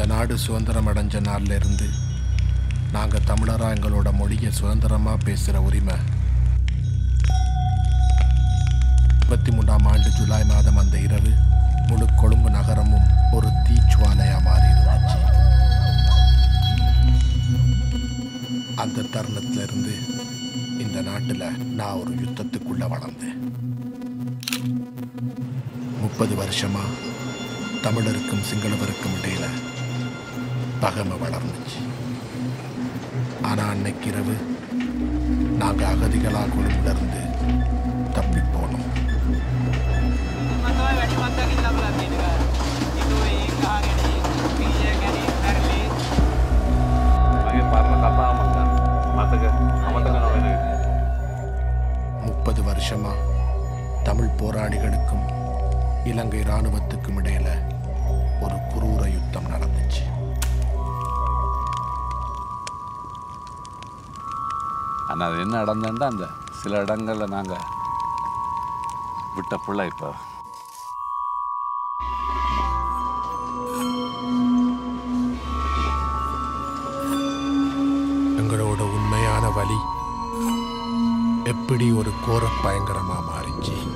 நாடு சுதந்திரம் அடைஞ்ச நாள்ல இருந்து நாங்க தமிழரா எங்களோட மொழியை சுதந்திரமா பேசுற உரிமை முப்பத்தி மூன்றாம் ஆண்டு ஜூலை மாதம் அந்த இரவு முழு கொழும்பு நகரமும் ஒரு தீச்சுவாலையா மாறி இருந்துச்சு அந்த தருணத்துல இருந்து இந்த நாட்டுல நான் ஒரு யுத்தத்துக்குள்ள வளர்ந்தேன் முப்பது வருஷமா தமிழருக்கும் சிங்களவருக்கும் இடையில பகமை வளர்ந்துச்சு ஆனா அன்னைக்கு இரவு நாங்க அகதிகளா கொழும்புல இருந்து தப்பி போனோம் මම තමයි වැඩි මත්තකින් ලබලා තියෙනවා. ඉදුවේ ගහගෙන පීය ගැනීම පැරලි මගේ පරණ කතා මතක මතක අමතක නොවෙන විදිහට. முப்பது வருஷமா தமிழ் போராளிகளுக்கும் இலங்கை இராணுவத்துக்கும் இடையில ஒரு குரூர யுத்தம் நடந்துச்சு ஆனால் அது என்ன நடந்ததுன்னா அந்த சில இடங்களில் நாங்கள் விட்ட பிள்ளை இப்போ எங்களோட உண்மையான வழி எப்படி ஒரு கோர பயங்கரமா மாறிச்சு